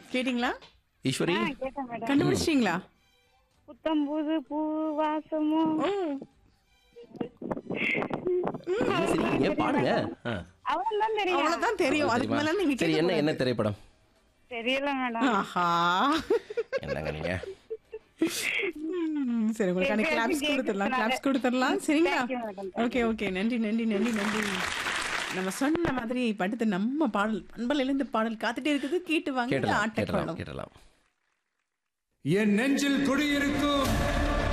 கேட்டிங்களா ஈஸ்வரி ஆ, கேட்டேன் மேடம் கண்டுபிடிச்சிட்டீங்களா புத்தம்புது பூ வாசமோ ஓ என்ன சிரிக்கிறீங்க பாடுங்க ஆ. அவன் தான் தெரியும் அவ்வளவுதான் தெரியும் அதுக்கு தெரியுமா? மேல நீங்க சரி என்ன கேட்க என்ன திரைப்படம் தெரியல மேடம் ஆஹா என்னங்க நீங்க ம், சரி உங்களுக்கான சரி, கிளாப்ஸ் கேக்குது கொடுத்துடலாம் நானு. கிளாப்ஸ் கொடுத்துடலாம் சரிங்களா Thank you, madam. Okay okay நன்றி நன்றி நன்றி நன்றி நம்ம சொன்ன மாதிரி படுத்து நம்ம பாடல் அன்பலிலிருந்து பாடல் காத்துட்டே இருக்குது கேட்டு வாங்க கேட்டலாம் ஆட்டக்காலம் கேட்டலாம் கேட்டலாம் என் நெஞ்சில் குடியிருக்கும்